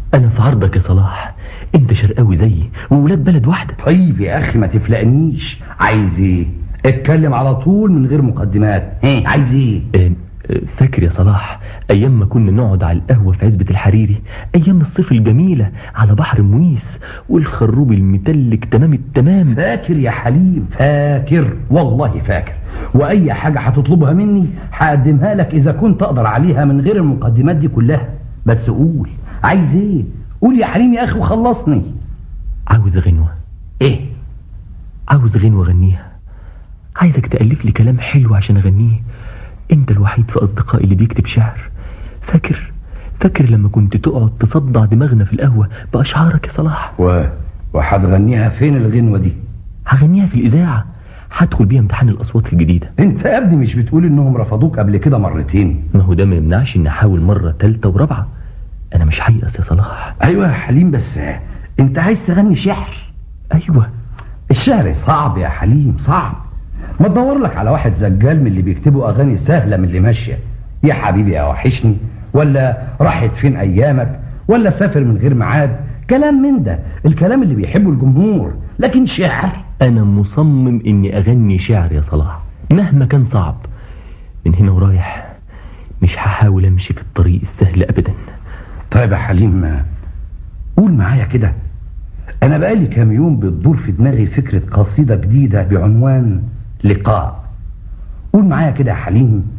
انا في عرضك يا صلاح انت شرقاوي زيي وولاد بلد واحدة طيب يا اخي ما تفلقنيش عايز ايه اتكلم على طول من غير مقدمات ايه عايز ايه آه، آه، فاكر يا صلاح ايام ما كنا نقعد على القهوة في عزبة الحريري ايام الصيف الجميلة على بحر مويس والخروب المتلج تمام التمام فاكر يا حليم فاكر والله فاكر واي حاجة هتطلبها مني هقدمها لك اذا كنت اقدر عليها من غير المقدمات دي كلها بس قول عايز ايه قول يا حليم يا اخي وخلصني عاوز غنوة ايه عاوز غنوة غنيها عايزك تألف لي كلام حلو عشان أغنيه أنت الوحيد في أصدقائي اللي بيكتب شعر فاكر فاكر لما كنت تقعد تصدع دماغنا في القهوة بأشعارك يا صلاح و... وهتغنيها فين الغنوة دي هغنيها في الإذاعة هدخل بيها امتحان الأصوات الجديدة انت يا ابني مش بتقول انهم رفضوك قبل كده مرتين ما هو ده ما يمنعش إني أحاول مرة تالتة ورابعة أنا مش هيأس يا صلاح ايوه يا حليم بس انت عايز تغني شعر أيوة الشعر صعب يا حليم صعب ما تدور لك على واحد زجال من اللي بيكتبوا اغاني سهله من اللي ماشيه يا حبيبي يا وحشني ولا راحت فين ايامك ولا سافر من غير ميعاد كلام من ده الكلام اللي بيحبه الجمهور لكن شعر أنا مصمم إني أغني شعر يا صلاح مهما كان صعب من هنا ورايح مش هحاول أمشي في الطريق السهل أبدا طيب يا حليم قول معايا كده انا بقالي كام يوم بتدور في دماغي فكره قصيده جديده بعنوان لقاء قول معايا كده يا حليم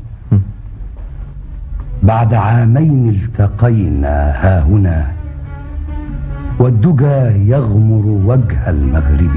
بعد عامين التقينا ها هنا والدجى يغمر وجه المغرب